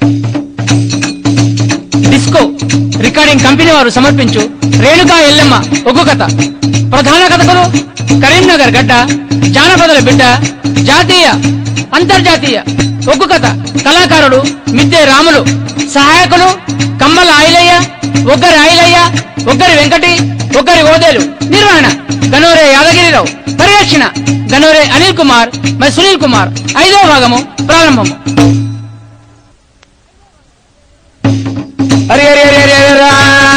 Disco recording company వారు సమర్పించు రేణుకా ఎల్లమ్మ ఒగ్గు కథ ప్రధాన కథకులు కరీంనగర్ గడ్డ జానపదుల బిడ్డ జాతీయ అంతర్జాతీయ ఒగ్గు కథ కళాకారుడు మిద్దె రాములు సహాయకులు కమ్మల ఆయిలయ్య ఒగ్గరి ఆయిలయ్య ఒగ్గరి వెంకటి ఒగ్గరి ఓదేలు నిర్వహణ గనోరే యాదగిరిరావు పరిరక్షణ గనోరే అనిల్ కుమార్ మరి సునీల్ కుమార్ ఐదవ భాగము ప్రారంభము హరి హరి హరి హరి హరి రా.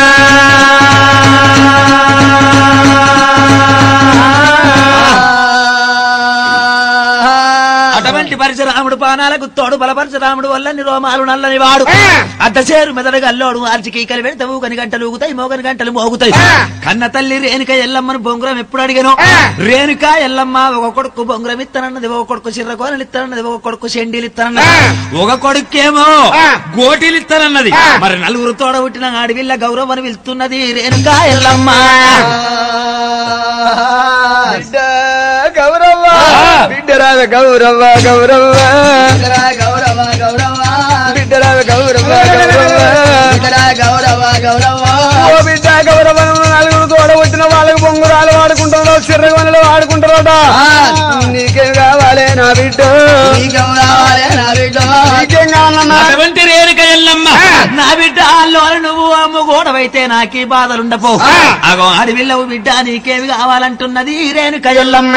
అటువంటి పరశురాముడు పానాలకు తోడు బల పరశురాముడు వల్లని రోమాలు నల్లని వాడు అద్దసేరు మెదడు గల్లోడు ఆర్చికీకలు పెడితే ఊగని గంటలు ఊగుతాయి మోగని గంటలు మోగుతాయి కన్న తల్లి రేణుక ఎల్లమ్మను బొంగురం ఎప్పుడు అడిగాను రేణుక ఎల్లమ్మ ఒక కొడుకు బొంగురం ఇస్తానన్నది ఒక కొడుకు చిర్రకోనలు ఇస్తానన్నది ఒక కొడుకు షెండీలు ఇస్తానన్నది ఒక కొడుకేమో గోటీలు ఇస్తానన్నది మరి నలుగురు తోడ పుట్టిన ఆడవిల్ల గౌరవం పిలుస్తున్నది రేణుక ఎల్లమ్మ బిడ్డ గౌరవ్వ బిడ్డరావ గౌరవ్వ గౌరవ్వ గౌరవ గౌరవ బిడ్డరావ గౌరవ్వ గౌరవ్వ గౌరవ గౌరవ ఓ బిడ్డ గౌరవ నలుగురు తోడ పుట్టిన వాళ్ళకి బొంగురాలు వాడుకుంటారో చిర్రగొనలు వాడుకుంటారట నీకేం కావాలి నా బిడ్డ గౌరవాలే నా బిడ్డ నీకేం కావాలన్నా అటువంటి రేణుక ఎల్లమ్మ నా బిడ్డ అల్లో నువ్వు అమ్మ గోడవైతే నాకీ బాధలుండపో అగో అడవిల్లవు బిడ్డ నీకేమి కావాలంటున్నది రేణుక ఎల్లమ్మ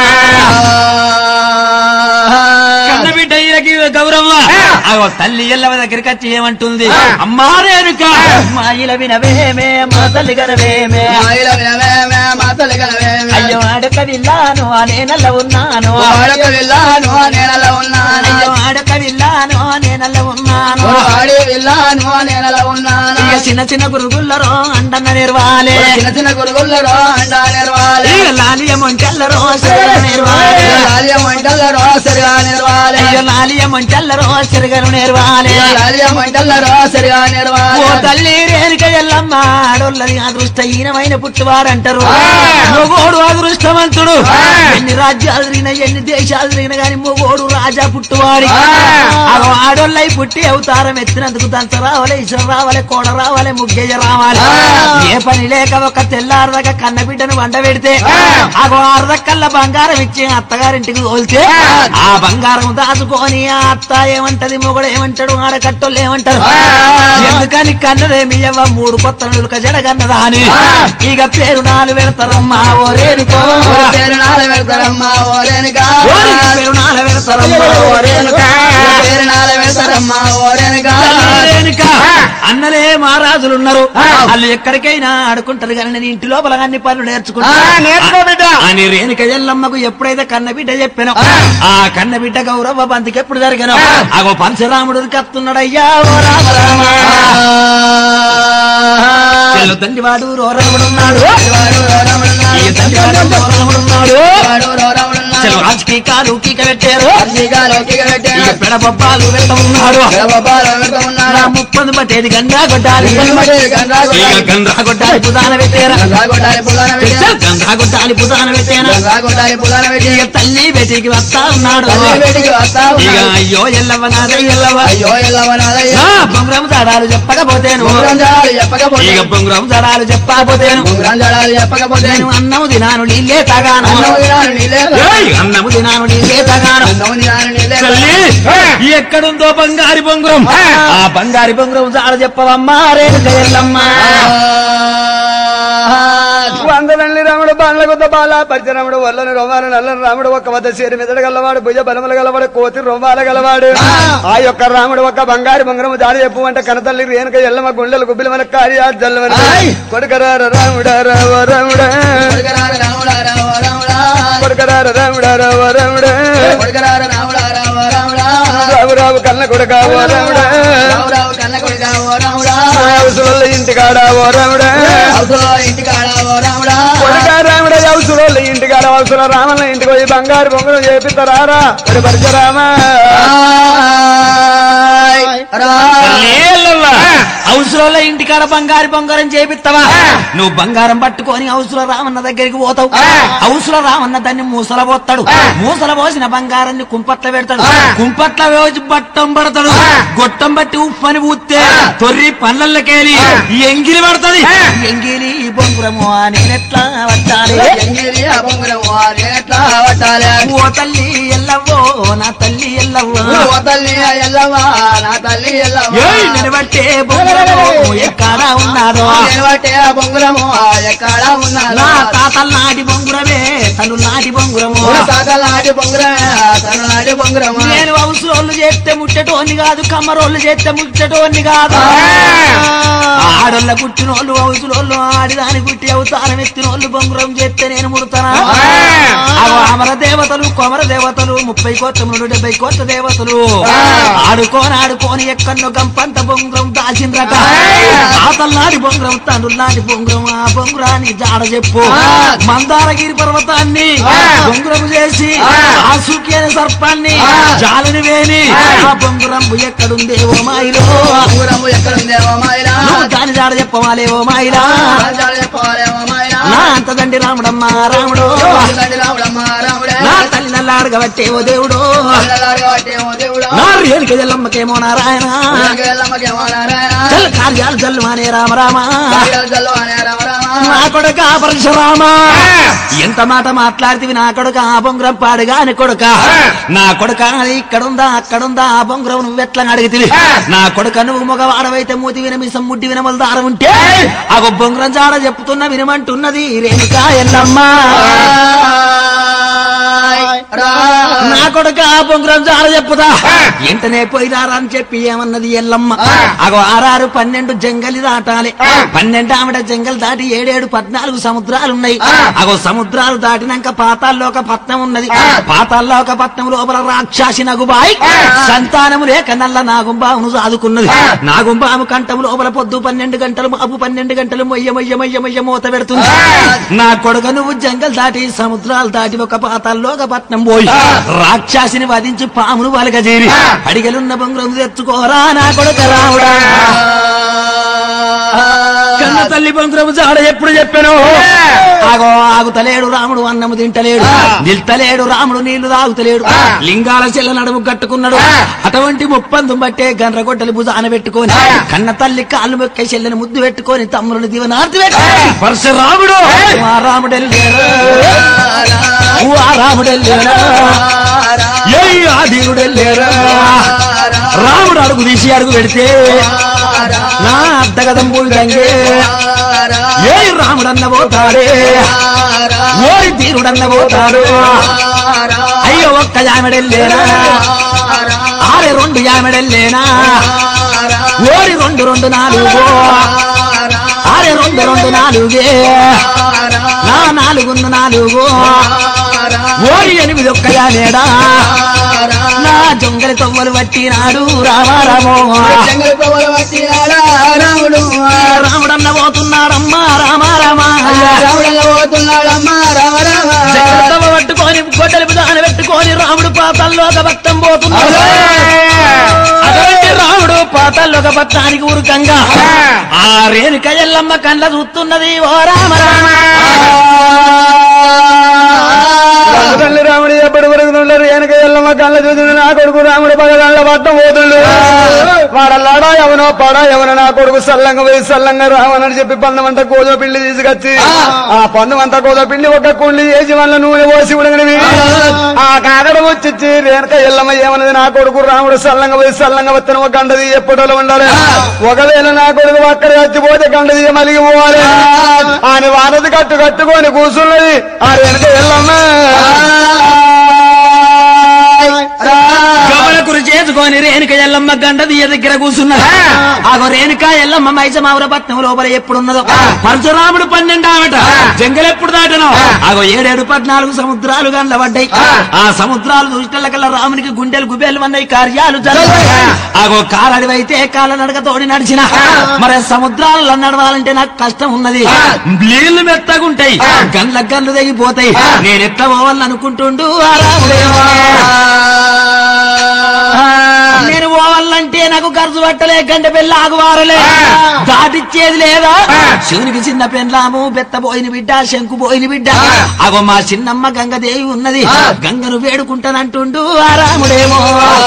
కన్న బిడ్డ ఈయనకి గౌరవ అగో తల్లి ఎల్లవ దగ్గరికి వచ్చి ఏమంటుంది అమ్మా రేణుక మా ఇల వినవేమే మా తల్లి గనవేమే మాయల వినవేమే మాతలు కనవేమే అయ్యో ఆడక విల్లాను అనే నల్ల ఉన్నాను వాడక వెళ్ళాను నేనలా ఉన్నాను అయ్యో ఆడక విల్లాను అనే నల్ల ఉన్నాను వాడి వెళ్ళాను నేనలా ఉన్నాను ఇక చిన్న చిన్న గురుగుల్లరో అండన్న నిర్వాలే చిన్న చిన్న గురుగుళ్ళలో అండా నిర్వాలి ఇక లాలియమంటల్లరో సిరగలు నిర్వాలే లాల్యం వంటల్లో సరిగా నిర్వాలి అయ్యో లాలియమంటల్లరో సిరగలు నిర్వాలే లాల్యం వంటల్లో సరిగా ఓ నిర్వాలి తల్లి రేణుక ఎల్లమ్మ ఆడోళ్ళని అదృష్టహీనమైన పుట్టువారంటారు మొగోడు అదృష్టవంతుడు ఎన్ని రాజ్యాలు తిరిగినా ఎన్ని దేశాలు తిరిగినా గాని మొగోడు రాజా పుట్టువాడి అగో ఆడోళ్ళై పుట్టి అవతారం ఎత్తినందుకు దంత రావాలి ఈశ్వర రావాలి కోడ రావాలి ముగ్గయ్య రావాలి ఏ పని లేక ఒక తెల్లారదక కన్న బిడ్డను వండ పెడితే అగో అర్ధకల్ల బంగారం ఇచ్చి అత్తగారింటికి తోలితే ఆ బంగారం దాచుకొని ఆ అత్త ఏమంటది మొగడు ఏమంటాడు ఆడకట్టోళ్ళు ఏమంటారు ఎందుకని కన్నదేమి ఎవ్వ మూడు కొత్త నులుక జడగన్నదా అని ఇక పేరు నాలుగు పెడతారమ్మా ఓ రేణుకో పేరు నాలు పెడతారమ్మా ఓ రేణుకా ఓరి పేరు నాలుగు పెడతారమ్మా ఓ రేణుకా పేరు నాలు పెడతారమ్మా ఓ రేణుకా రేణుక అన్నలే మహారాజులు ఉన్నారు వాళ్ళు ఎక్కడికైనా ఆడుకుంటారు కానీ నేను ఇంటి లోపల అన్ని పనులు నేర్చుకుంటా నేర్చుకో బిడ్డ. అని రేణుక ఎల్లమ్మకు ఎప్పుడైతే కన్న బిడ్డ చెప్పాను ఆ కన్న బిడ్డ గౌరవ బంతికి ఎప్పుడు జరిగాను అగో పంచరాముడు కత్తున్నాడయ్యా ఓ రామ రామ చెల్లు తండ్రి వాడు రోరముడు ఉన్నాడు ఈ తండ్రి వాడు రోరముడు ఉన్నాడు చెల్లు రాజకీయ కాలు కీక పెట్టారు ఇక పెడ బొబ్బాలు వెళ్త ఉన్నాడు నా ముప్పది పట్టేది గంగా కొట్టాలి ఇక గంగా కొట్టాలి పుదాన పెట్టారా గంగా కొట్టాలి పుదాన పెట్టానా ఇక తల్లి బెటికి వస్తా ఉన్నాడు ఇక అయ్యో ఎల్లవ నాదే ఎల్లవ అయ్యో ఎల్లవనాదయ్య నా బొంగరం దాడాలు చెప్పకపోతేను ఉంగరాలు చెప్పకపోతే ఇక బొంగరం దాడాలు చెప్పకపోతేను ఉంగరాలు చెప్పకపోతే నేను అన్నము దినాను నీళ్ళే తగాను అన్నము దినాలు నీళ్ళే ఏయ్, అన్నము దినాను నీళ్ళే తగాను అన్నము దినాలు నీళ్ళే తల్లి ఎక్కడుందో బంగారి బొంగురం ఆ బంగారి బొంగురం జాడ చెప్పవమ్మా రేణుక ఎల్లమ్మ వందనండి రాముడు బాల కొత్త బాల పరిచరాముడు వల్లని రొమ్మాల నల్లని రాముడు ఒక్క వద్ద చేరి మెదడు గలవాడు భుజ బలములు గలవాడు కోతి రొమ్మాల గలవాడు ఆ యొక్క రాముడు ఒక్క బంగారు బంగారం దాడి చెప్పు అంటే కనతల్లి రేణుక ఎల్లమ్మ గుండెలు గుబ్బిలు మన కార్యా జల్లవని కొడుకరార రాముడా రావ రాముడా కొడుకరారు రాముడా రామ రాముడా కొడుకరార రాముడా రావ రాముడా కొడుకరారు రాముడా రామ రాముడా రావు రావు కన్న కొడుకా ఓ రాముడా రావు రావు కన్న కొడుకా ఓ రాముడా అవసరం ఇంటికాడ ఓ రాముడా అవసరం ఇంటికాడ ఓ రాముడా కొడుకా రాముడా అవసరం ఇంటికాడ అవసరం రామన్న ఇంటికి పోయి బంగారు బొంగరం చేపిస్తారా మరి పరిచరామా ఆయ్ రా ఎల్లమ్మ అవసరంలో ఇంటికాడ బంగారు బంగారం చేపిస్తావా నువ్వు బంగారం పట్టుకొని అవసర రామన్న దగ్గరికి పోతావు అవసర రామన్న దాన్ని మూసల పోతాడు మూసల పోసిన బంగారాన్ని కుంపట్ల పెడతాడు కుంపట్ల వేసి బట్టం పడతాడు గొట్టం బట్టి ఉప్పని పూస్తే తొర్రి పళ్ళకెళ్ళి ఎంగిలి పడతది ఎంగిలి బొంగురము నేనెట్లా పట్టాలి ఎంగిలి ఆ బొంగురం వారేట్లా పట్టాలి ఓ తల్లి ఎల్లవ్వో నా తల్లి ఎల్లవ్వో ఓ తల్లి ఎల్లవ్వ నా తల్లి ఎల్లవ్వ ఏయ్ నిలబట్టే బొంగురము ఎక్కడ ఉన్నారో నేను పట్టే ఆ బొంగురము ఎక్కడ నా ఉన్నాను తాతల నాటి బొంగురమే తను నాటి బొంగురము తాతలాంటి బొంగురం తను నాటి బొంగురము నేను అవసరోళ్ళు చేస్తే ముట్టటోని కాదు కమ్మరోళ్ళు చేస్తే ముట్టటోని కాదు ఆడోళ్ళ పుట్టినోళ్ళు అవసరోళ్ళు ఆడిదాని పుట్టి అవతారం ఎత్తినోళ్ళు బొంగురం చేస్తే నేను ముడతానా అగో అమర దేవతలు కొమర దేవతలు ముప్పై కోట్ల మూడు డెబ్బై కోట్ల దేవతలు ఆడుకోని ఆడుకోని ఎక్కన్నో గంపంత బొంగురం దాచిండ్రట తాతల్లాడి బొంగురం తండ్రులాంటి బొంగురం ఆ బొంగురానికి జాడ చెప్పు మందారగిరి పర్వతాన్ని బొంగురం చేసి ఆ సుఖియని సర్పాన్ని జాలని వేని ఆ బొంగురం ఎక్కడుందే ఓ మాయిలో బొంగురము ఎక్కడుందేమో మాయలా నువ్వు దాని జాడ చెప్పవాలే ఓ మాయిలా రాజాలు చెప్పవాలేమో మాయలా నా అంతదండి రాముడమ్మ రాముడు తండ్రి రాముడమ్మ రాముడే నా తల్లి నల్లాడగబట్టే ఓ దేవుడు పిల్లలాగా పట్టేమో దేవుడా నా రేణుక జల్లమ్మకేమో నారాయణ ఎల్లమ్మకేమో నారాయణ చల్ కార్యాలు జల్లు మానే రామ రామ కార్యాలు చల్లవానే రామ రామ నా కొడుక పరశురామ ఎంత మాట మాట్లాడితివి నా కొడుక ఆ బొంగురం పాడుగా అని కొడుక నా కొడుక ఇక్కడుందా అక్కడుందా ఆ బొంగురం నువ్వెట్లా అడిగితివి నా కొడుక నువ్వు మగవాడవైతే మూతి వినమిసం ముడ్డి వినమల దారం ఉంటే ఆ బొంగురం జాడ చెప్తున్న వినమంటున్నది రేణుక ఎల్లమ్మ నా కొడుక ఆ బొంగురం జాడ చెప్పుదా వెంటనే పోయిరారా అని చెప్పి ఏమన్నది ఎల్లమ్మ అగో ఆరారు పన్నెండు జంగలి దాటాలి పన్నెండు ఆవిడ జంగల్ దాటి ఏడేడు పద్నాలుగు సముద్రాలు ఉన్నాయి అగో సముద్రాలు దాటినాక పాతాల్లో ఒక పట్నం ఉన్నది పాతాల్లో ఒక పట్నం లోపల రాక్షసి నగుబాయి సంతానము లేక నల్ల నాగుంబామును సాదుకున్నది నాగుంబాము కంఠం లోపల పొద్దు పన్నెండు గంటలు మాపు పన్నెండు గంటలు మొయ్య మొయ్య మొయ్య మొయ్య మూత పెడుతుంది నా కొడుక నువ్వు జంగల్ దాటి సముద్రాలు దాటి ఒక పాతాల్లో ఒక పట్నం పోయి రాక్షసిని వధించి పామును వలగజేరి అడిగలున్న బొంగురం తెచ్చుకోరా నా కొడుక రావుడా కన్న తల్లి బొంగురము జాడ ఎప్పుడు చెప్పాను ఆగో ఆగుతలేడు రాముడు అన్నము తింటలేడు నిల్తలేడు రాముడు నీళ్లు తాగుతలేడు లింగాల చెల్ల నడుము కట్టుకున్నాడు అటువంటి ముప్పందు బట్టే గండ్రగొడ్డలి భుజాన పెట్టుకొని కన్న తల్లి కాళ్ళు మొక్కే చెల్లని ముద్దు పెట్టుకొని తమ్ముని దివనార్తి పెట్టి పరశురాముడు ఆ రాముడెల్లేరా ఆ రాముడెల్లేరా ఏ ఆ దేవుడెల్లేరా రాముడు అడుగు తీసి అడుగు పెడితే నా అద్దగదం పూజంగే ఏ రాముడన్న పోతాడే ఓరి తీరుడన్న పోతాడు అయ్యో ఒక్క యామెడెల్లేనా ఆరే రెండు యామెడెల్లేనా ఓరి రెండు రెండు నాలుగు ఆరే రెండు రెండు నాలుగే నా నాలుగున్న నాలుగు ఓరి ఎనిమిది ఒక్క యానేడా నా జొంగలి తొవ్వలు పట్టినాడు రామారామో జంగల్ పువ్వులు పట్టినాడా రాముడు రాముడన్న పోతున్నాడమ్మా రామారామా రాముడల్ల పోతున్నాడమ్మా రామ రామ జగత్తవ పట్టుకొని గొడ్డలి దాన పెట్టుకొని రాముడు పాతల్లో ఒక భక్తం పోతున్నాడు అటువంటి రాముడు పాతల్లో ఒక భక్తానికి ఊరుకంగా ఆ రేణుక ఎల్లమ్మ కండ్ల చూస్తున్నది ఓ రామ రామ తల్లి రాముడు ఎప్పటి వరకు ఉండరు వెనక ఎల్లమ్మ కళ్ళ చూసింది నా కొడుకు రాముడు పగదాళ్ళ పట్టం పోతుండు వాడల్లాడా ఎవనో పడా ఎవనో నా కొడుకు సల్లంగా పోయి సల్లంగా రావనని చెప్పి పందమంతా కోదో పిండి తీసుకొచ్చి ఆ పందమంతా కోదో పిండి ఒక కుండి వేసి వాళ్ళ నూనె పోసి ఉడగనివి ఆ కాకడ వచ్చి రేణుక ఎల్లమ్మ ఏమన్నది నా కొడుకు రాముడు సల్లంగా పోయి సల్లంగా వస్తున్న ఒక గంటది ఎప్పటిలో ఉండాలి ఒకవేళ నా కొడుకు అక్కడ చచ్చిపోతే గంటది మలిగి పోవాలి ఆయన వానది కట్టు కట్టుకొని కూర్చున్నది ఆ రేణుక ఎల్లమ్మ గమనకురు చేసుకొని రేణుక ఎల్లమ్మ గంట దియ్య దగ్గర కూర్చున్నది ఆగో రేణుక ఎల్లమ్మ మైసమావుర పట్నం లోపల ఎప్పుడున్నదో పరశురాముడు పన్నెండు ఆమెట జంగలు ఎప్పుడు దాటను ఆగో ఏడేడు పద్నాలుగు సముద్రాలు గండ్ల పడ్డాయి ఆ సముద్రాలు చూసిన కల్లా రామునికి గుండెలు గుబేలు అన్నాయి కార్యాలు జరుగుతాయి ఆగో కాలడివైతే కాళ్ళ నడక తోడి నడిచిన మరి సముద్రాలలో నడవాలంటే నాకు కష్టం ఉన్నది నీళ్లు మెత్తగుంటాయి గండ్ల గండ్లు తెగిపోతాయి నేను ఎట్లా పోవాలనుకుంటుండు ఆ రాముడేమో నేను పోవాలంటే అయ్యే నాకు ఖర్చు పట్టలే గంట పెళ్ళ ఆగువారలే దాటిచ్చేది లేదా శివునికి చిన్న పెండ్లాము బెత్త పోయిన బిడ్డ శంకు పోయిన బిడ్డ అగో మా చిన్నమ్మ గంగదేవి ఉన్నది గంగను వేడుకుంటానంటుండు ఆ రాముడేమో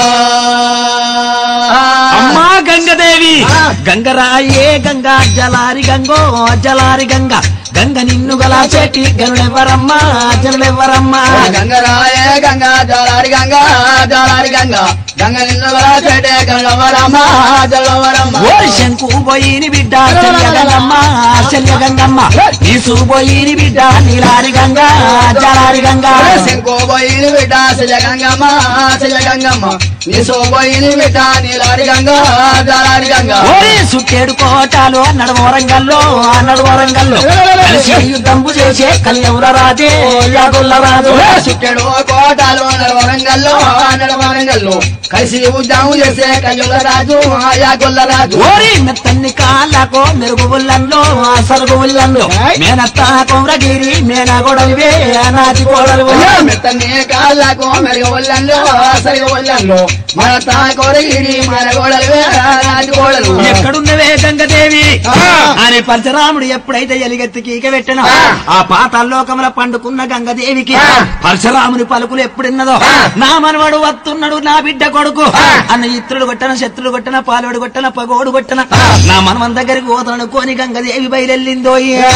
అమ్మా గంగదేవి గంగరాయే గంగా జలారి గంగో జలారి గంగ గంగ నిన్ను గల చెట్టి గనులెవ్వరమ్మా జనులెవ్వరమ్మా గంగరాయ గంగా జాలారి గంగా జాలారి గంగా గంగ నిన్ను చెటే గంగవరమ్మ జలవరమ్మ ఓరి శంకు పోయిని బిడ్డ చెల్య గంగమ్మ చెల్య గంగమ్మ ఈసు పోయిని బిడ్డ నీలారి గంగ జలారి గంగ శంకోబోయిని బిడ్డ శిల గంగమ్మ శిల గంగమ్మ నీ సోబోయిని బిడ్డ నీలారి గంగా జాలారి గంగా ఓరి సుట్టేడు కోటాలు అన్నడు వరంగల్లో అన్నడు వరంగల్లో కలిసి యుద్ధంబు చేసే కళ్యవుల రాజే యాగుల్ల రాజు చుట్టెడు కోటాలు వరంగల్లో అన్నడ వరంగల్లో కలిసి ఉద్యమం చేసే కయ్యుల రాజు ఆయా గొల్ల రాజు ఓరి మెత్తన్ని కాళ్ళకో మెరుగు ఉల్లంలో ఆ సరుగు ఉల్లంలో మేనత్త కొమరగిరి మేన గొడవే నాటి కోడలు మెత్తని కాళ్ళకు మెరుగు ఒళ్ళంలో సరిగ ఒళ్ళంలో మన తా కొరగిరి మన గోడలు రాజు గోడలు ఎక్కడున్నవే గంగదేవి అని పరశురాముడు ఎప్పుడైతే ఎలిగెత్తి కీక పెట్టినా ఆ పాతాల్లోకముల పండుకున్న గంగదేవికి పరశురాముని పలుకులు ఎప్పుడున్నదో నా మనవడు వస్తున్నాడు నా బిడ్డ కొడుకు అన్న ఇత్రుడు కొట్టన శత్రుడు కొట్టన పాలోడు కొట్టన పగోడు కొట్టన నా మనవన్ దగ్గరికి పోతాను కోని గంగదేవి బయలెళ్ళిందో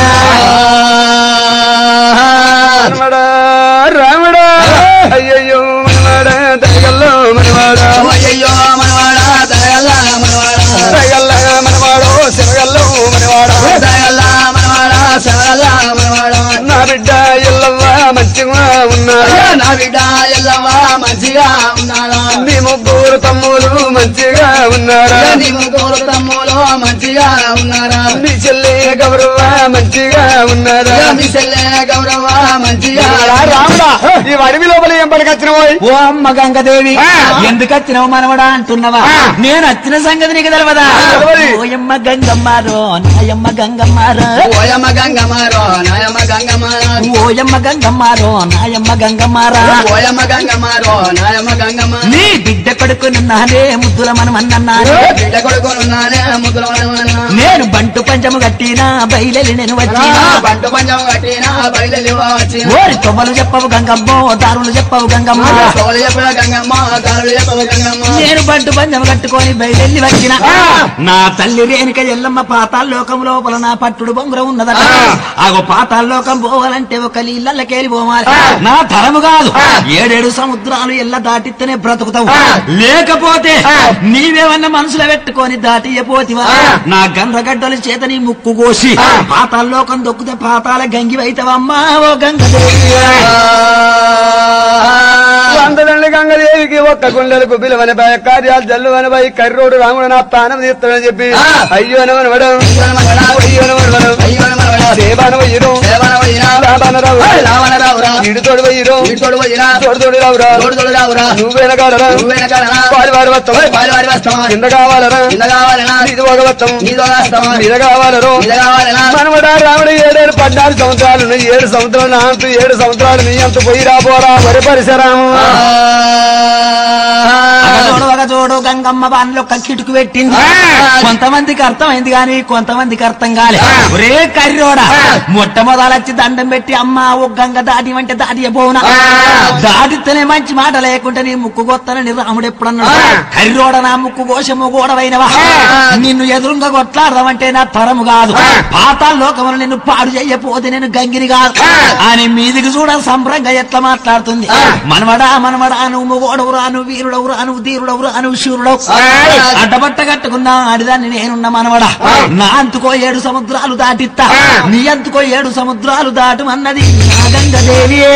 మనవడా రాముడా అయ్యయ్యో మనవాడా దయగల్లో మనవాడా అయ్యో మనవాడా దయల్లా మనవాడా దయగల్ల మనవాడో శివగల్లో మనవాడా దయల్లా మనవాడా సరల్లా మనవాడా నా బిడ్డ ఎల్లవ్వ మంచిగా ఉన్నాడా నా బిడ్డ ఎల్లవా మంచిగా ఉన్నాడా నీ ముగ్గురు తమ్ములు మంచిగా ఉన్నారా నీ ముగ్గురు తమ్ములు మంచిగా ఉన్నారా నీ చెల్లి గౌరవ మంచిగా ఉన్నారా మీ చెల్లె గౌరవ మంచిగా రాముడా ఈ అడవి లోపల ఏం పలికొచ్చినవోయ్ ఓ అమ్మ గంగదేవి ఎందుకు వచ్చినావు మనవడా అంటున్నావా నేను వచ్చిన సంగతి నీకు తెలవదా తెలవది. ఓయమ్మ గంగమ్మారో నాయమ్మ గంగమ్మారో ఓయమ్మ గంగమారో నాయమ్మ గంగమారో ఓయమ్మ గంగమ్మారో నాయమ్మ గంగమ్మారా ఓయమ్మ గంగమారో నాయమ్మ గంగమ్మ నీ బిడ్డ కొడుకు నిన్నానే ముద్దుల మనమన్నాను బిడ్డ కొడుకున్నానే ముద్దుల నేను బంటు పంచము కట్టినా బయలు నేను వచ్చినా పంట పంచం కట్టిన బయలు వచ్చిన ఓరి తొవ్వలు చెప్పవు గంగమ్మో దారులు చెప్పవు గంగమ్మ సోలు చెప్పిన గంగమ్మ కాలు చెప్పవ గంగమ్మ నేను బంటు పంచము కట్టుకొని బయలెళ్ళి వచ్చిన నా తల్లి రేణుక ఎల్లమ్మ పాతాల్లోకం లోపల నా పట్టుడు బొంగురం ఉన్నదట ఆగో పాతాల్లోకం పోవాలంటే ఒక నీళ్ళకెళ్ళి పోవాలి నా తరము కాదు ఏడేడు సముద్రాలు ఎల్ల దాటిస్తేనే బ్రతుకుతావు లేకపోతే నీవేమన్నా మనసులో పెట్టుకొని దాటియపోతివా నా గండ్రగడ్డల చేత నీ ముక్కు కోసి పాతాల్లోకం దొక్కితే పాతాల గంగివైతవమ్మా ఓ గంగదేవి అందదండి గంగదేవికి ఒక్క గుండెలకు పిలువని భయ కార్యాలు జల్లువని భయ కర్రోడు రాముడు నా ప్రాణం తీస్తాడని చెప్పి అయ్యో నవనవడం అయ్యో నవనవడం అయ్యో మనవడా సేవాన వయ్యడం దేవన పోయినా రాబాన రావు రావణ రావురా ఇడుతోడు వయ్యడం ఇటుతోడు పోయినా తోడు తోడు రావురా తోడు తోడు రావురా నువ్వేన కాడరా నువ్వేన కాడనా వారి వారి వస్తాం వారి వారి వస్తావా కింద కావాలరా కింద కావాలనా ఇది ఒక వస్తాం నీదో వస్తావా మీద కావాలరు మీద కావాలనా మనవడా రాముడు ఏడేడు పద్నాలుగు సంవత్సరాలు ఉన్నాయి. ఏడు సంవత్సరాలు నా అంతు ఏడు సంవత్సరాలు నీ అంత పోయి రాబోరా వరి పరిసరాము ఒక చూడు ఒక చూడు గంగమ్మ బాణలో కిటుకు పెట్టింది కొంతమందికి అర్థమైంది కానీ కొంతమందికి అర్థం కాలే ఒరే కర్రోడా మొట్టమొదలచ్చి దండం పెట్టి అమ్మ ఓ గంగ దాటి అంటే దాటి పోవునా దాటితేనే మంచి మాట లేకుంటే నీ ముక్కు కొత్తనని రాముడు ఎప్పుడన్నాడు కర్రోడ నా ముక్కు కోశము గోడవైనవా నిన్ను ఎదురుగా కొట్లాడదామంటే నా తరము కాదు పాతాల లోకములు నిన్ను పాడు చెయ్యపోతే నేను గంగిని కాదు అని మీదికి చూడ సంబరంగా ఎట్లా మాట్లాడుతుంది మనవడా మనవడా నువ్వు గోడవురా నువ్వు వీరుడవురా నువ్వు ధీరుడవురా నువ్వు శూరుడవు అడ్డబట్ట కట్టుకున్న ఆడిదాన్ని నేనున్న మనవడా నా అంతుకో ఏడు సముద్రాలు దాటిత్తా నీ అంతుకో ఏడు సముద్రాలు దాటు అన్నది నా గంగదేవియే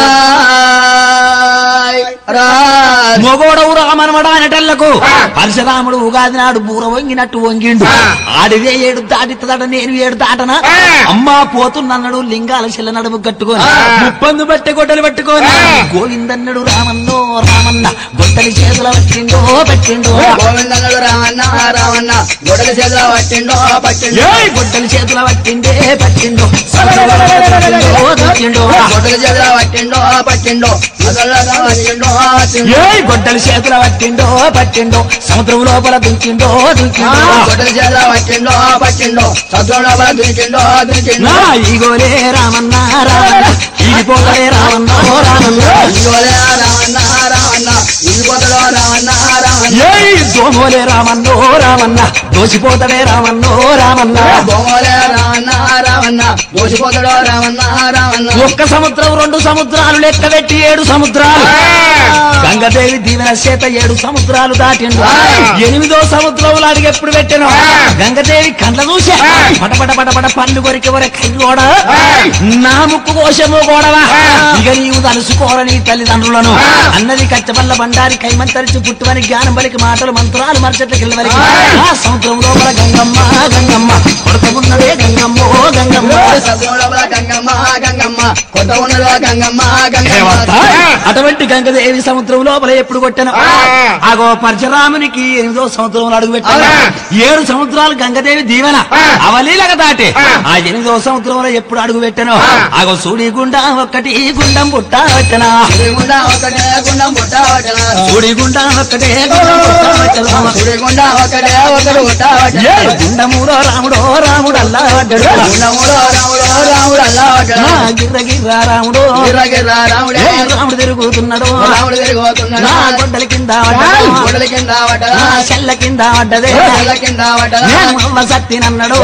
మొగోడవు రామనమడా అనటల్లకు పరశురాముడు ఉగాది నాడు బూర వంగినట్టు వంగిండు ఆడిదే ఏడు దాటిత్తదట నేను ఏడు దాటనా అమ్మా పోతున్నన్నాడు లింగాల శిల నడుము కట్టుకొని ముప్పందు బట్టె గొడ్డలు పట్టుకొని గోవిందన్నడు రామన్నో రామన్న గొడ్డలి చేతుల పట్టిండో పెట్టిండో గోవిందనుడు రావన్న రావన్న గొడల చేతిలో పట్టిండో పట్టిండో ఏయ్ గొడ్డలి చేతుల పట్టిండే పట్టిండో పట్టిండో, పట్టిండో గొడల చేతిలో పట్టిండో పట్టిండో మొదలగా పట్టిండో వచ్చిండు ఏ గొడ్డలి చేతుల పట్టిండో పట్టిండో సముద్రం లోపల దుంకిండో దుంకిండో గొడ్డల చేత పట్టిండో పట్టిండో సత్రంలో దునికిండో దునికిండో నా ఈగోలే రామన్న రామన్న ఈగిపోతలే రామన్న ఓ రామన్న ఇదిగోలే రావణ రావణ ఇదిగోతలో రావణ రావణ ఏ దోమోలే రామన్న ఓ రామన్న దోసిపోతడే రామన్న ఓ రామన్న బొమ్మలే రావణ రావణ దోషిపోతాడో రావణ రావణ ఒక్క సముద్రం రెండు సముద్రాలు లెక్క పెట్టి ఏడు సముద్రాలు గంగదేవి దీవెన చేత ఏడు సముద్రాలు దాటిండు ఎనిమిదో సముద్రంలో అడిగి ఎప్పుడు పెట్టాను గంగదేవి కండ్ల చూసా పట పట పట పట పండు కొరికి వరకు కూడా నా ముక్కు కోశము గోడవా ఇక నీవు తలుసుకోరని తల్లిదండ్రులను అన్నది కచ్చబల్ల బండారి కైమంతరిచి పుట్టువని జ్ఞానం బలికి మాటలు మంత్రాలు మరచెట్ల కిల్లవరికి ఆ సముద్రం లోపల గంగమ్మ గంగమ్మ కొడుకున్నదే గంగమ్మ ఓ గంగమ్మ సత్రంలో గంగమ్మ గంగమ్మ కొత్త ఉన్నదో గంగమ్మ గంగమ్మ అటువంటి గంగదేవి సముద్రం లోపల ఎప్పుడు కొట్టాను ఆగో పరశురామునికి ఎనిమిదో సముద్రంలో అడుగు పెట్టాను ఏడు సముద్రాలు గంగదేవి దీవెన అవలీలగా దాటి ఆ ఎనిమిదో సముద్రంలో ఎప్పుడు అడుగు పెట్టాను ఆగో సూడి గుండా ఒక్కటి గుండం పుట్ట పెట్టనా సుడిగుండా ఒకటే గుండం పుట్ట వటన సూడి గుండా ఒక్కటే గుండం పుట్ట పెట్టనా సుడిగుండా ఒకటే ఒకరు పుట్ట వటన ఏ గుండములో రాముడో రాముడల్లా పడ్డాడు గుండములో రాముడు రాముడు అల్లా వటన నా గిర్ర గిర్ర రాముడు గిర్ర గిర్ర రాముడే ఏ రాముడు తిరుగుతున్నాడు రాముడు తిరిగిపోతున్నాడు నా గొడ్డల కింద పడ్డాడు గొడల కింద వటన నా చెల్ల కింద పడ్డదే గొడల కింద వటన నేను అమ్మ సత్తినన్నాడు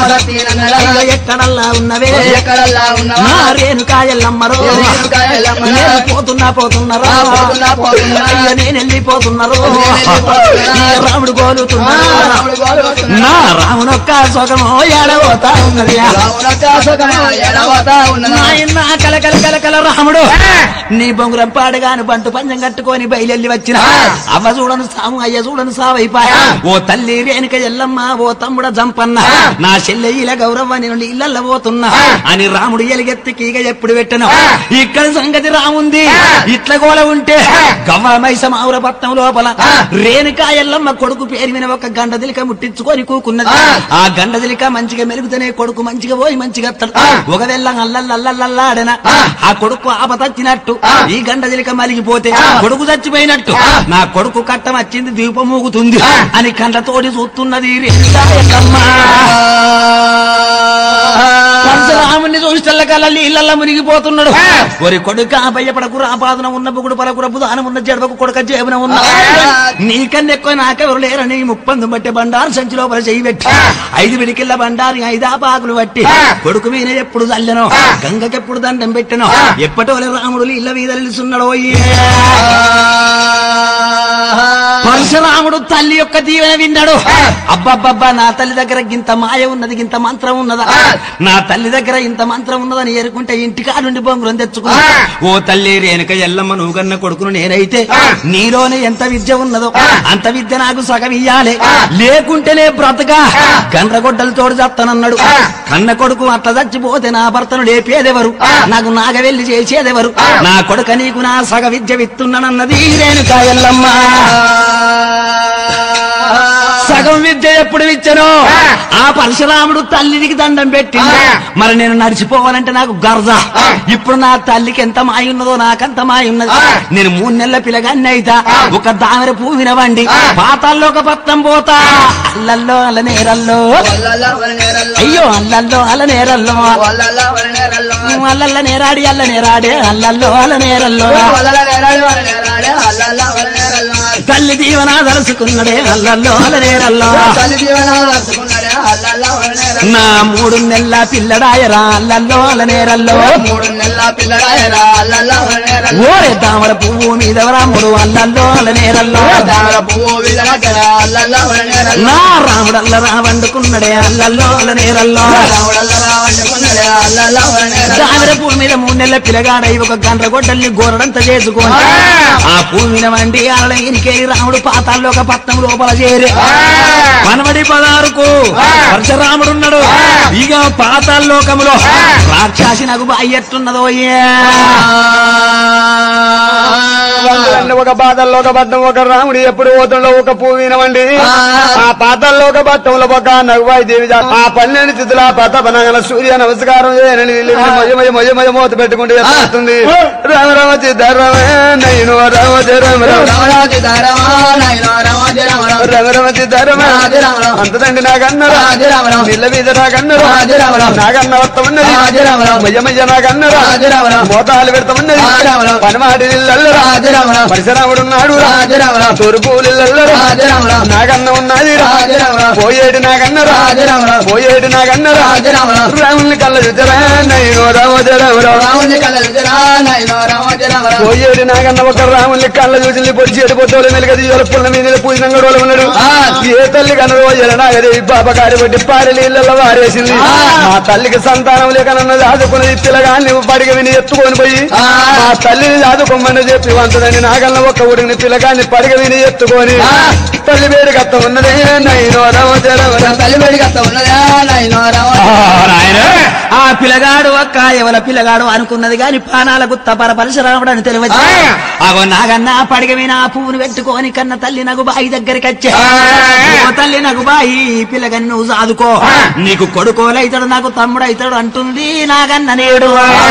అయ్యో ఎక్కడల్లా ఉన్నవే ఎక్కడల్లా నా ఉన్నావా రేణుకాయల్లమ్మరు రేణుకాయల్లమ్మరా. నేను పోతున్నా పోతున్నారా ఆ, పోతున్నా, పోతున్నా. అయ్యో నేను వెళ్ళిపోతున్నారు నేను వెళ్ళిపోతున్నా. ఈ రాముడు గోలుతున్నా రాముడు గోలుతున్నా. నా రామునొక్క సుఖమో ఏడవతా ఉన్నది రాముడొక్క సుఖమో ఎడవతా ఉన్నదా నాయన కలకల కలకల రాముడు నీ బొంగురం పాడగాను బంటు పంజం కట్టుకొని బయలెల్లి వచ్చిన అవ్వ చూడను సాము అయ్య చూడను సావైపాయా ఓ తల్లి రేణుక ఎల్లమ్మ ఓ తమ్ముడ జంపన్న నా చెల్లెయ్యల గౌరవ్వ నేను ఇళ్ళల్ల పోతున్నా అని రాముడు ఎలుగెత్తి కీగ ఎప్పుడు పెట్టను ఇక్కడ సంగతి రాముంది ఇట్ల గోల ఉంటే గవ్వ మైసమావుర పట్నం లోపల రేణుక ఎల్లమ్మ కొడుకు పేరు మీద ఒక గండదిలిక ముట్టించుకొని కూకున్నది ఆ గండదిలిక మంచిగా మెరుగుతనే కొడుకు మంచిగా పోయి మంచిగా వస్తాడు ఒకవేళ అల్లల్లల్లల్లాడన ఆ కొడుకు ఆపతచ్చినట్టు ఈ గండదిలిక మలిగిపోతే కొడుకు చచ్చిపోయినట్టు నా కొడుకు కట్టం వచ్చింది దీపం మూగుతుంది అని కండ్లతోటి చూస్తున్నది రేణుక ఎల్లమ్మ పరశురాముని చూసిన కల్లా నీళ్ళల్లో మునిగిపోతున్నాడు ఒరి కొడుక భయపడకు రాపాదన ఉన్న బుగుడు పలకురపు దానం ఉన్న జడవకు కొడుక జేబున ఉన్న నీకన్నా ఎక్కువ నాకెవరు లేరని ముప్పందు బట్టి బండారు సంచి లోపల చేయి పెట్టి ఐదు విడికిళ్ళ బండారి ఐదా పాకులు పట్టి కొడుకు మీద ఎప్పుడు చల్లెనో గంగకెప్పుడు దండం పెట్టెనో ఎప్పటోలే రాముడు ఇళ్ళ మీద నిలుచున్నాడో పరశురాముడు తల్లి యొక్క దీవెన విన్నాడు అబ్బబ్బబ్బా నా తల్లి దగ్గర గింత మాయ ఉన్నది గింత మంత్రం ఉన్నదా నా తల్లి దగ్గర ఇంత మంత్రం ఉన్నదని ఏరుకుంటే ఇంటికాడుండి బొంగురం తెచ్చుకున్నా ఓ తల్లి రేణుక ఎల్లమ్మ నువ్వు కన్న కొడుకును నేనైతే నీలోనే ఎంత విద్య ఉన్నదో అంత విద్య నాకు సగం ఇయ్యాలి లేకుంటేనే బ్రతక గండ్రగొడ్డలు తోడు చేస్తానన్నాడు కన్న కొడుకు అట్లా చచ్చిపోతే నా భర్తను లేపేదెవరు నాకు నాగవెల్లి చేసేదెవరు నా కొడుక నీకు నా సగ విద్య విత్తున్నానన్నది రేణుక ఎల్లమ్మ సగం విద్య ఎప్పుడు ఇచ్చను ఆ పరశురాముడు తల్లికి దండం పెట్టి మరి నేను నడిచిపోవాలంటే నాకు గర్జ ఇప్పుడు నా తల్లికి ఎంత మాయ ఉన్నదో నాకంత మాయ ఉన్నది నేను మూడు నెలల పిల్లగాన్ని అయితా ఒక దామెర పువ్వు వినవండి పాతాల్లో ఒక పత్తం పోతా అల్లల్లో అల్ల నేరల్లో వల్లల్లా వరనేరల్లో అయ్యో అల్లల్లో అల్ల నేరల్లో వల్లల్లా వరనేరల్లో అల్లల్ల నేరాడి అల్ల నేరాడే అల్లల్లో అల్ల నేరల్లో వల్లల నేరాడు వరనేరాడే అల్లల్లా వరనేరల్లో తల్లి దీవన దలుసుకున్నడే అల్లల్లో అల్ల నేరల్లో తల్లి జీవనాలు రాసుకున్నాడే అల్లల్లా వరనేరల్లో నా మూడు నెలల పిల్లడాయరా అల్లల్లో అల్ల నేరల్లో మూడు నెలల పిల్లడాయరా అల్లల్లా వరనేరల్లో ఓరే తామర పువ్వు మీద రాముడు అల్లల్లో అల్ల నేరల్లో దామర పువ్వు విల్లగడ అల్లల్లా వరనేరల్లో నా రాముడల్ల రావండుకున్నడే అల్లల్లో అల్ల నేరల్లో రావుడల్లరా వండుకున్నాడే అల్లల్లా వరనేరల్లో తామర పువ్వు మీద మూడు నెలల పిల్లగాడై ఒక గంట గొడ్డల్ని గోరడంత చేసుకోని ఆ పువ్వు మీద వండి అల్ల ఇనికేరి రాముడు పాతాల్లో ఒక పట్నం లోపల చేరి మనవడి పదారుకు పరశురాముడున్నాడు ఇక పాతాల్లోకములో రాక్షసి నాకు బాయ్ ఎట్లున్నదో ఏ అందుకని ఒక బాధల్లో ఒక బద్దం ఒక రాముడు ఎప్పుడు పోతుండో ఒక పువ్వు వినవండి ఆ పాతల్లో ఒక బట్టంలో ఒక నవ్వాయి దేవి జా- ఆ పన్నెండు తిథుల పతపనగల సూర్య నమస్కారం చేయనని వీళ్ళు మయ మయ మయ మయ మోత పెట్టుకుంటే వస్తుంది రామ రామ చిద్దారామ నైను రామ జయ రామ రామ రామరాజు ధరమా నాయన రామాజ రామరావు రామ రామ చిద్దారామ రాజు రామ రామ. అంతదండి నాకన్నరా రాజు రామ రామ. నీళ్ళ మీద నాకన్నరా రాజు రామ రామ. నాకన్న వస్తమన్నది రాజు రామ రామ. మయ్య మయ్య నాకన్నరా రాజు రామ రామ. మోతాలు పెడతామన్నది రాజు రామ రామ. పనమాటి నీళ్ళల్లరా రాజు రామ రామ. పరిసరాముడు ఉన్నాడు రాజు రామ రామ. తూర్పు నీళ్ళల్లరా రాజు రామ రామ. నాకన్న ఉన్నది రాజు రామ రామ. పోయేటి నాకన్నరా రాజు రామ రామ. పోయేటి నాకన్నరా రాజు రామ రామ. రాముని కళ్ళ చూచరా నైను రామోజ రామరావు రాముని కలలు జరా నాయన రామాజ రామరావు పోయేటి నాకన్న ఒక రాముని కళ్ళ చూసి పొడిచి ఎడిపోతే మెలుగది పుల్ల మీద పూజిన గొడవలు ఉన్నాడు ఆ. ఏ తల్లి కన్నదో నాగదేవి పాప కాడి బట్టి పారి నీళ్ళలో వారేసింది ఆ. మా తల్లికి సంతానం లేకనన్నది ఆదుకున్నది పిల్లగాని నువ్వు పడిగ విని ఎత్తుకొని పోయి ఆ. మా తల్లిని ఆదుకోమని చెప్పి వంతదని నాగన్న ఒక్క ఉడిని పిల్లగాన్ని పడిగ విని ఎత్తుకొని ఆ. తల్లి పేరు కత్త ఉన్నదే నైనో రామోజ రామరావు తల్లి బడిగత్త ఉన్నదా నాయన రామాజ ఆ పిల్లగాడు అక్క ఎవల పిల్లగాడు అనుకున్నది గాని పానాలకు తపర పరశురాముడు అని తెలియవచ్చు అగో నాగన్న పడిగ మీద ఆ పువ్వును పెట్టుకొని కన్న తల్లి నగు బాయి దగ్గరికి వచ్చే ఓ తల్లి నగు బాయి పిల్లగని నువ్వు సాదుకో నీకు కొడుకోలైతాడు నాకు తమ్ముడు అవుతాడు అంటుంది నాగన్న నేడు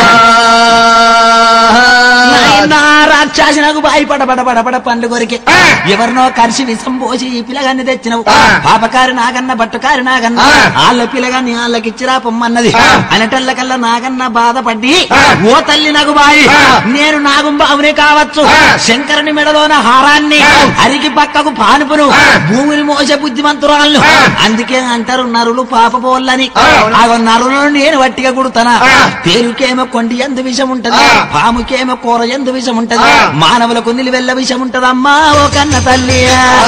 నాయనా రాక్షసి నాకు బాయి పడ పడ పడ పడ పండ్లు కొరికి ఎవరినో కరిసి విషం పోసి ఈ పిల్లగాన్ని తెచ్చినవు పాపకారి నాగన్న బట్టుకారి నాగన్న వాళ్ళ పిల్లగాన్ని వాళ్ళకి ఇచ్చిరా పొమ్మన్నది అనటల్ల కల్లా నాగన్న బాధపడి ఓ తల్లి నాకు బాయి నేను నాగుంబావునే కావచ్చు శంకరుని మెడలోన హారాన్ని అరికి పక్కకు పానుపును భూమిని మోసే బుద్ధిమంతురాళ్ళు అందుకే అంటారు నరులు పాపపోళ్ళని ఆ నరులను నేను వట్టిగా కుడుతానా పేరుకేమో కొండి ఎందు విషం ఉంటది పాముకేమో కూర ఎందు విషం ఉంటది మానవులకు నిలువెల్ల విషం ఉంటదమ్మా ఓ కన్న తల్లి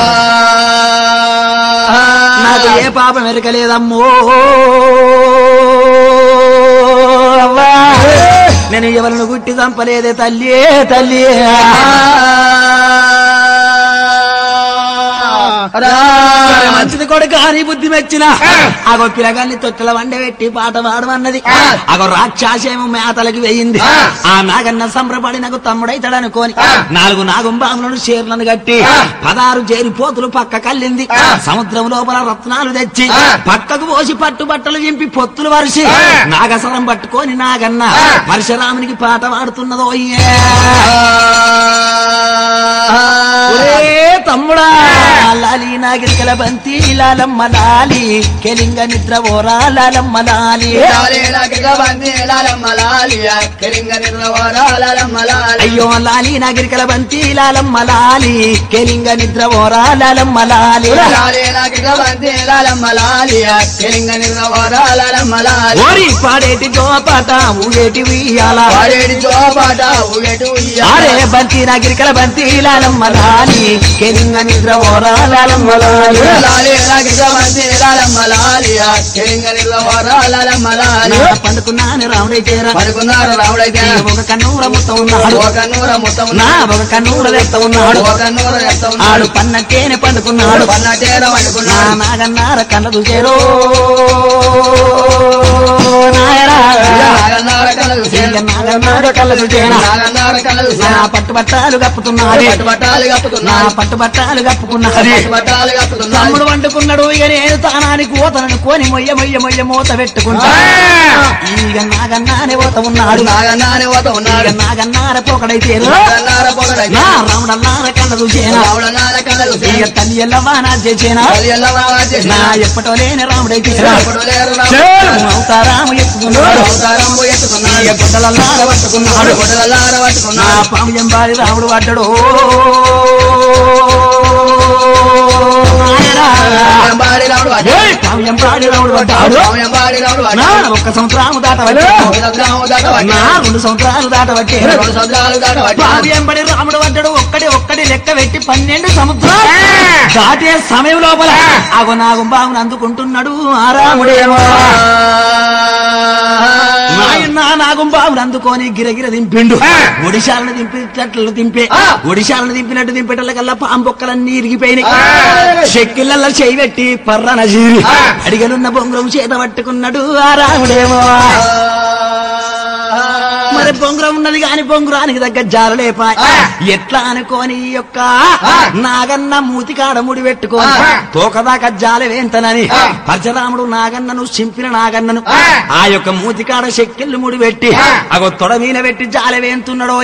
నాకు ఏ పాపం ఎరకలేదమ్మో అవ్వా నేను ఎవరిని గుట్టి చంపలేదే తల్లి తల్లి సరే, మంచిది కొడుకు అని బుద్ధి మెచ్చిన అగో పిలగాన్ని తొట్టెల వండబెట్టి పాట పాడమన్నది అగో రాక్షసేమో మేతలకి వేయింది ఆ నాగన్న సంబరపడి నాకు తమ్ముడైతాడు అనుకోని నాలుగు నాగుంబాములను షేర్లను కట్టి పదారు చేరి పోతులు పక్క కల్లింది సముద్రం లోపల రత్నాలు తెచ్చి పక్కకు పోసి పట్టు బట్టలు చింపి పొత్తులు వరిసి నాగసరం పట్టుకొని నాగన్న పరశురామునికి పాట పాడుతున్నదో ఒరే తమ్ముడా లాలి నాగిరికల బంతి లాలమ్మ లాలి కెలింగ నిద్ర ఓరా లాలమ్మ లాలి అయ్యో లాలి నాగిరికల బంతి లాలమ్మ లాలి కెలింగ నిద్ర ఓరా లాలమ్మ లాలి ఓరి పాడేటి జోపాట ఊగేటి ఉయ్యాల అరే బంతి నాగిరికల బంతి లాలమ్మ లాలి కెలింగ నిద్ర ఓరా లాలమ్మ లాలి నా పండుకున్నాను రాముడై చేరా పడుకున్నారు రాముడైతే ఒక కన్నూర మొత్తం ఉన్నాడు ఒక నూర మొత్తం నా ఒక కన్నూర లెక్క ఉన్నాడు ఒక నూర ఎంత ఆడు ఉన్నాడు పన్నట్టేనే పండుకున్నాడు పన్నటేర నా వండుకున్నాడు నాగన్నార కళ్ళ చూసేరో నాయనా నాగన్నార కలలు ఇక నాగన్నార కళ్ళ చూసేనా నాగన్నార కలలు నా పట్టు బట్టాలు కప్పుతున్నాడు పట్టు బట్టాలు నా కప్పుకున్నాడు పట్టు బట్టాలు కప్పుకున్నది పట్టు బట్టాలు కప్పుకున్నాడు తమ్ముడు వండుకున్నాడు ఇక నేను తానానికి ఓతనను కోని మొయ్య మొయ్య మొయ్య మూత పెట్టుకుంటా ఇక నాగన్నానే ఓత ఉన్నాడు నాగన్నానే పోత ఇక ఉన్నాడు నాగన్నార పోకడైతే నాగన్నార పొగడైతే నా రాముడన్నార కళ్ళ చూసేనా రావుడన్నార కలలు ఇక తల్లి ఎల్లవా నా చేసేనా నా ఎప్పటో లేని రాముడైతే అవతారాము ఎత్తుకున్నాడు అవతారంబు ఎత్తుకున్నాడు ఇక గుడ్డలల్లార పట్టుకున్నాడు గొడవలార నా పట్టుకున్నాడు పాము ఎంబారి రాముడు పడ్డాడు ఎంబాడి రాముడు వాడు. పాము ఎంబారి రాముడు పడ్డాడు ఎంబాడి రాముడు వాడు. నా ఒక్క సంవత్సరాము దాటబట్టి ఒక సంవత్సరము దాటబట్టి. నా రెండు సంవత్సరాలు దాటబట్టి రెండు సంవత్సరాలు దాటబట్టి. పాము ఎంబడి రాముడు పడ్డాడు ఒక్కటి ఒక్కటి లెక్క పెట్టి పన్నెండు సముద్రాలు దాటే సమయం లోపల అగో నాగు బాగును అందుకుంటున్నాడు ఆ రాముడేమో నాయన నాగుంబాబుని అందుకొని గిరగిర దింపిండు ఒడిశాలను దింపినట్లు దింపే ఒడిశాలను దింపినట్టు దింపేటల్లకల్లా పాంబొక్కలన్నీ ఇరిగిపోయినాయి చెక్కిళ్ళల్లో చేయి పెట్టి పర్రన జీరి అడిగనున్న బొంగురం చేత పట్టుకున్నాడు ఆ రాముడేమో మరి అరే బొంగురం ఉన్నది కాని బొంగురానికి దగ్గర జారలేపా ఎట్లా అనుకోని ఈ యొక్క నాగన్న మూతికాడ ముడి పెట్టుకోని తోకదాకా జాలవేంతనని పరశురాముడు నాగన్నను చింపిన నాగన్నను ఆ యొక్క మూతికాడ శక్తిళ్ళు ముడి పెట్టి అగో తొడ మీద పెట్టి జాలవేంతున్నాడో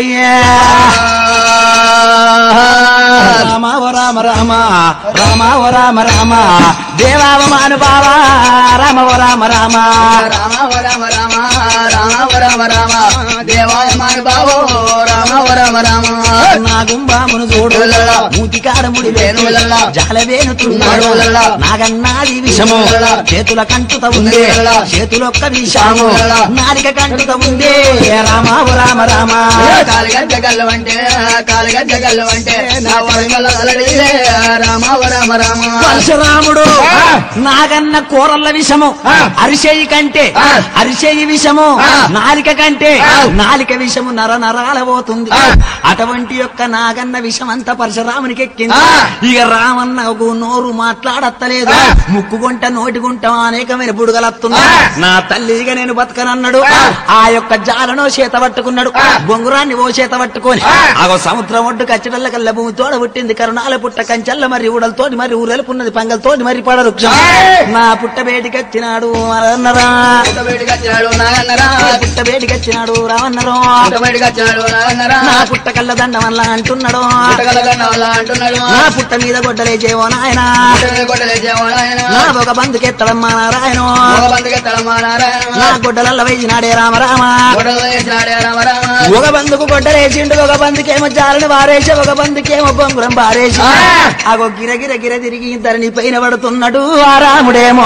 రామ ఓ రామ రామ రామ ఓ రామ రామ దేవావమాను బావా రామ ఓ రామ రామ రామ ఓ రామ రామ రామ ఓ రామ రామ దేవాయ మాన బావో రామ ఓ రామ రామ నాగుంబామును చూడు లల్లా. మూతికాడ ముడి వేణు లల్లా. జాలవేనుతున్నాడు లల్లా. నాగన్నాది విషము లల్లా. చేతుల కంటుత ఉంది లల్లా. చేతులొక్క విషము లల్లా. నాలిక కంటుత ఉంది రామ ఓ రామ రామ కాలిగజ్జ గల్లవంటే కాలిగజ్జ గల్లవంటే నా వరంగల్ అలడిలే రామ ఓ రామ రామ పరశురాముడు నాగన్న కూరల్ల విషము అరిసేయి కంటే అరిసేయి విషము నాలిక కంటే నాలిక విషము నర నరాల పోతుంది అటువంటి యొక్క నాగన్న విషం అంతా పరశురామునికి ఎక్కింది ఇక రామన్న ఒక నోరు మాట్లాడత్తలేదు ముక్కు గుంట నోటి గుంట అనేకమైన బుడుగలత్తున్నా నా తల్లి ఇక నేను బతకనన్నాడు ఆ యొక్క జాలను చేత పట్టుకున్నాడు బొంగురాన్ని ఓ చేత పట్టుకొని ఆగో సముద్రం ఒడ్డు కచ్చడల్ల కల్ల భూమి తోడ పుట్టింది కరుణాల పుట్ట కంచెల్ల మరి ఊడలతోటి మరి ఊరెలుపున్నది పంగలతోటి మరి పడ వృక్షం నా పుట్ట బేటికి వచ్చినాడు అన్నరా బయటకొచ్చినాడు నాగన్నరా పుట్ట బేటికి వచ్చినాడు రావన్నరో బయటకొచ్చినాడు నాగన్నరా నా పుట్ట కళ్ళ దండం వల్ల అంటున్నాడు పుట్టగలగన్న వాళ్ళ అంటున్నాడు నా పుట్ట మీద గొడ్డలేచేవో నాయనా కొట్టలేసేమో నాయన నా ఒక బంధుకెత్తడమ్మా నారాయణ ఒక బంధుకి తలమా నారాయణ నా గొడ్డలల్ల వేసినాడే రామ రామ గొడవలు వేసినాడే రామ రామ ఒక బందుకు గొడ్డలేసిండు ఒక బందుకేమో జాలని బారేసి ఒక బందుకేమో బొంగురం బారేసి అగో గిరగిర గిర తిరిగి ఇద్దరిని పైన పడుతున్నాడు ఆ రాముడేమో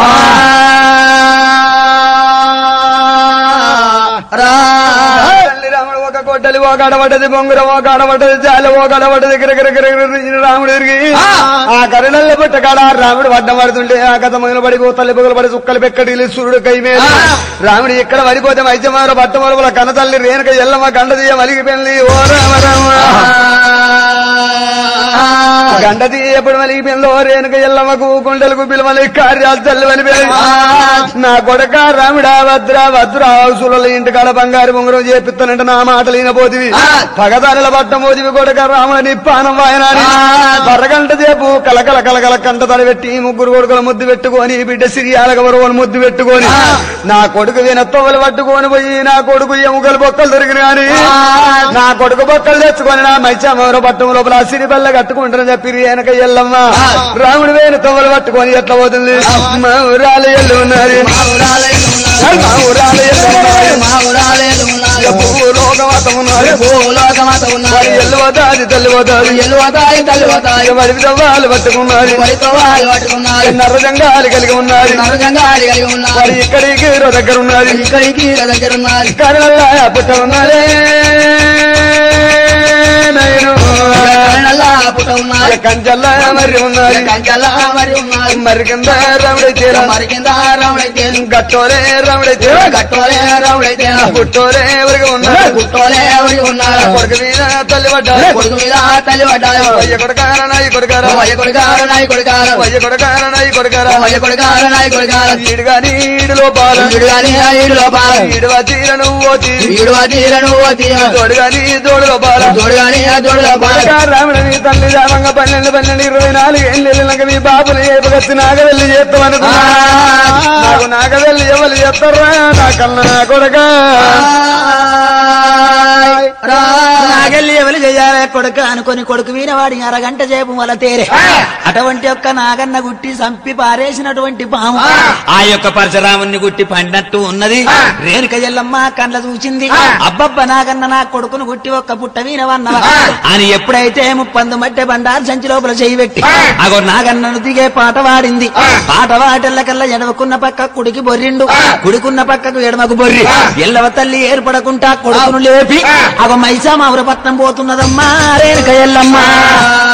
రా తల్లి రాముడు ఒక కొట్టలి ఒక ఆడబడ్డది బొంగురం ఒక ఆడబడ్డది జాలి ఒక ఆడబడ్డది గిరగిర గిరగిర తిరిగిన రాముడు తిరిగి ఆ కరుణల్ల పుట్ట కాడ రాముడు వడ్డం పడుతుంటే ఆ కథ మొదలు పడి తల్లి పొగలు పడి సుక్కలు పెక్కడి సూర్యుడు కై మీద రాముడు ఇక్కడ పడిపోతే మైద్యమార బట్ట మొలపుల కన్న తల్లి రేణుక ఎల్లమ్మ గండదీయ మలిగి పెళ్ళి ఓ రామ రామ గండది ఎప్పుడు మలిగిపోయిందో రేణుక ఎల్లమ్మకు గుండెలకు పిలవలి కార్యాలు తల్లి వలిపోయి నా కొడక రాముడా భద్ర భద్ర హౌసులలో ఇంటికాడ బంగారు బొంగరం చేపిస్తానంటే నా మాటలు వినపోతివి పగదారుల పట్టం పోతివి కొడక రాముని పానం వాయనాని అరగంట సేపు కలకల కలకల కంట తల పెట్టి ముగ్గురు కొడుకుల ముద్దు పెట్టుకొని బిడ్డ సిరియాలక వరవని ముద్దు పెట్టుకొని నా కొడుకు వినత్తవలు పట్టుకొని పోయి నా కొడుకు ఎముకలు బొక్కలు దొరికినాని నా కొడుకు బొక్కలు తెచ్చుకొని నా మైచామవరం పట్టం లోపల సిరి బల్ల కట్టుకుంటారని చెప్పి వెనక ఎల్లమ్మ రాముడు వేణు తవ్వలు పట్టుకొని ఎట్లా పోతుంది మా ఊరాలు ఎల్లు ఉన్నది మా ఊరాలేదు ఉన్నది. మా ఊరాలు ఎల్లు ఉన్నది మా ఊరాలేదు ఉన్నది. భూలోకమాత ఉన్నది భూలోకమాత ఉన్నది. మరి ఎల్లు పోతాది తల్లి పోతాది ఎల్లువతాయి తల్లివతాయి మరి తవ్వాలి పట్టుకున్నది వరితో వాళ్ళు పట్టుకున్నారు నర్రజంగాలు కలిగి ఉన్నది నరజంగాలి కలిగి ఉన్నారు మరి ఇక్కడికి రో దగ్గర ఉన్నది ఇక్కడికి దగ్గర ఉన్నారు కరళల్లా పుట్ట ఉన్నదే నయను కరణల్లా పుట్ట ఉన్నారు కంచల్లా మరి ఉన్నది కంచెల్లా మరి ఉన్నారు మరి కింద రాముడైతే మరి కింద రాముడైతే గట్టోలే రాముడైతే గట్టోలే రాముడైతే గుట్టోలే ఎవరికి ఉన్నాడు గుట్టోలే ఎవరి ఉన్నారు కొడుకు మీద తల్లి పడ్డాడు కొడుకు మీద తల్లి పడ్డారు వయ్య కొడకార నాయి కొడకార వయ్య కొడుకారు నాయి కొడుకారు వయ్య కొడకార నాయి కొడకార వయ్య కొడుకారు నాయి కొడుకారు ఈడుగా నీడు లోపాల ఈడు గాని ఈడు లోపాల ఈడు తీర నువ్వు ఓతి ఈడు తీరను తోడుగా నీ తోడు లోపాల తోడు గాని తోడు లోపాల రాముడు నీ తల్లి రామంగా పన్నెండు పన్నెండు ఇరవై నాలుగు ఏళ్ళు వెళ్ళినాక మీ బాబుని ఏపగచ్చి నాగవెల్లి చేస్తామనుకున్నా నాకు నాగవెల్లి ఎవరు చేస్తారా నా కన్నా కొడక నాగెళ్ళి ఎవరు చెయ్యాలి కొడుక అనుకొని కొడుకు వీరవాడి అరగంట సేపు వల తేరే అటువంటి యొక్క నాగన్న గుట్టి సంపి పారేసినటువంటి పాము ఆ యొక్క పరశురాముని గుట్టి పండినట్టు ఉన్నది రేణుక ఎల్లమ్మ కండ్ల చూసింది అబ్బబ్బ నాగన్న నా కొడుకును గుట్టి ఒక్క పుట్ట వీరవన్నవా అని ఎప్పుడైతే ముప్పందు మట్టె బండారు సంచి లోపల చేయి పెట్టి అగో నాగన్నను దిగే పాట పాడింది పాట వాటెల్లకల్లా ఎడవకున్న పక్క కుడికి బొర్రిండు కుడికున్న పక్కకు ఎడమకు బొర్రి ఎల్లవ తల్లి ఏర్పడకుంటా కొడుకును లేపి అగో మైసా మావరపట్నం పోతున్నదమ్మా రేణుక ఎల్లమ్మ